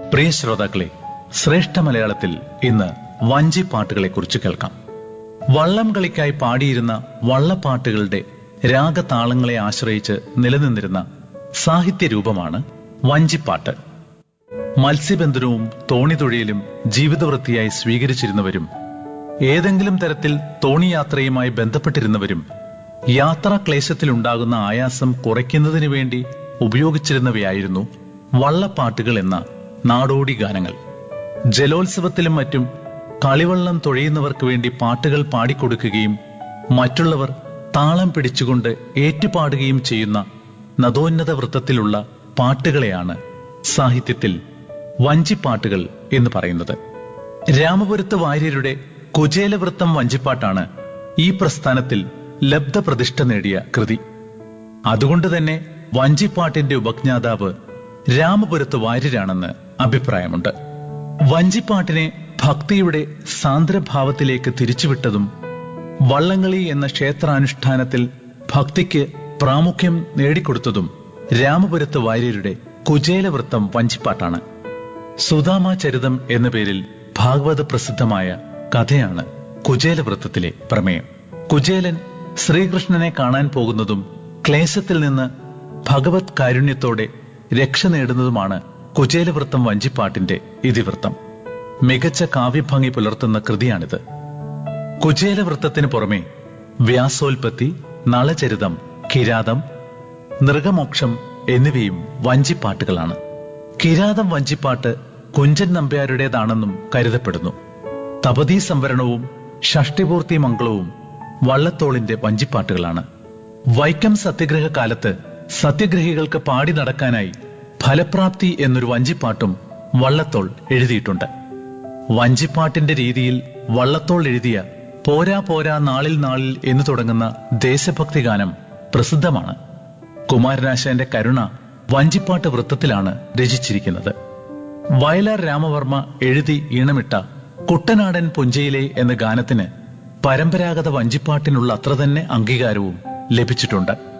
പ്രിയ ശ്രോതാക്കളെ ശ്രേഷ്ഠ മലയാളത്തിൽ ഇന്ന് വഞ്ചി പാട്ടുകളെ കുറിച്ച് കേൾക്കാം വള്ളം കളിക്കായി പാടിയിരുന്ന വള്ളപ്പാട്ടുകളുടെ രാഗതാളങ്ങളെ ആശ്രയിച്ച് നിലനിന്നിരുന്ന സാഹിത്യ രൂപമാണ് വഞ്ചിപ്പാട്ട് മത്സ്യബന്ധനവും തോണിതൊഴിയലും ജീവിതവൃത്തിയായി സ്വീകരിച്ചിരുന്നവരും ഏതെങ്കിലും തരത്തിൽ തോണിയാത്രയുമായി ബന്ധപ്പെട്ടിരുന്നവരും യാത്രാ ക്ലേശത്തിലുണ്ടാകുന്ന ആയാസം കുറയ്ക്കുന്നതിനു വേണ്ടി ഉപയോഗിച്ചിരുന്നവയായിരുന്നു വള്ളപ്പാട്ടുകൾ എന്ന നാടോടി ഗാനങ്ങൾ ജലോത്സവത്തിലും മറ്റും കളിവള്ളം തുഴയുന്നവർക്ക് വേണ്ടി പാട്ടുകൾ പാടിക്കൊടുക്കുകയും മറ്റുള്ളവർ താളം പിടിച്ചുകൊണ്ട് ഏറ്റുപാടുകയും ചെയ്യുന്ന നദോന്നത വൃത്തത്തിലുള്ള പാട്ടുകളെയാണ് സാഹിത്യത്തിൽ വഞ്ചിപ്പാട്ടുകൾ എന്ന് പറയുന്നത് രാമപുരത്ത് വാര്യരുടെ കുചേലവൃത്തം വഞ്ചിപ്പാട്ടാണ് ഈ പ്രസ്ഥാനത്തിൽ ലബ്ധപ്രതിഷ്ഠ നേടിയ കൃതി അതുകൊണ്ട് തന്നെ വഞ്ചിപ്പാട്ടിന്റെ ഉപജ്ഞാതാവ് രാമപുരത്ത് വാര്യരാണെന്ന് അഭിപ്രായമുണ്ട് വഞ്ചിപ്പാട്ടിനെ ഭക്തിയുടെ സാന്ദ്രഭാവത്തിലേക്ക് തിരിച്ചുവിട്ടതും വള്ളംകളി എന്ന ക്ഷേത്രാനുഷ്ഠാനത്തിൽ ഭക്തിക്ക് പ്രാമുഖ്യം നേടിക്കൊടുത്തതും രാമപുരത്ത് വാര്യരുടെ കുചേലവൃത്തം വഞ്ചിപ്പാട്ടാണ് സുധാമ ചരിതം എന്ന പേരിൽ ഭാഗവത പ്രസിദ്ധമായ കഥയാണ് കുചേലവൃത്തത്തിലെ പ്രമേയം കുചേലൻ ശ്രീകൃഷ്ണനെ കാണാൻ പോകുന്നതും ക്ലേശത്തിൽ നിന്ന് ഭഗവത് കാരുണ്യത്തോടെ രക്ഷ നേടുന്നതുമാണ് കുചേലവൃത്തം വഞ്ചിപ്പാട്ടിന്റെ ഇതിവൃത്തം മികച്ച കാവ്യഭംഗി പുലർത്തുന്ന കൃതിയാണിത് കുചേലവൃത്തത്തിന് പുറമെ വ്യാസോൽപത്തി നളചരിതം കിരാതം നൃഗമോക്ഷം എന്നിവയും വഞ്ചിപ്പാട്ടുകളാണ് കിരാതം വഞ്ചിപ്പാട്ട് കുഞ്ചൻ നമ്പ്യാരുടേതാണെന്നും കരുതപ്പെടുന്നു തപതീ സംവരണവും ഷഷ്ടിപൂർത്തി മംഗളവും വള്ളത്തോളിന്റെ വഞ്ചിപ്പാട്ടുകളാണ് വൈക്കം സത്യഗ്രഹ കാലത്ത് സത്യഗ്രഹികൾക്ക് പാടി നടക്കാനായി ഫലപ്രാപ്തി എന്നൊരു വഞ്ചിപ്പാട്ടും വള്ളത്തോൾ എഴുതിയിട്ടുണ്ട് വഞ്ചിപ്പാട്ടിന്റെ രീതിയിൽ വള്ളത്തോൾ എഴുതിയ പോരാ പോരാ നാളിൽ നാളിൽ എന്ന് തുടങ്ങുന്ന ദേശഭക്തി ഗാനം പ്രസിദ്ധമാണ് കുമാരനാശാന്റെ കരുണ വഞ്ചിപ്പാട്ട് വൃത്തത്തിലാണ് രചിച്ചിരിക്കുന്നത് വയലാർ രാമവർമ്മ എഴുതി ഈണമിട്ട കുട്ടനാടൻ പുഞ്ചയിലെ എന്ന ഗാനത്തിന് പരമ്പരാഗത വഞ്ചിപ്പാട്ടിനുള്ള അത്ര തന്നെ അംഗീകാരവും ലഭിച്ചിട്ടുണ്ട്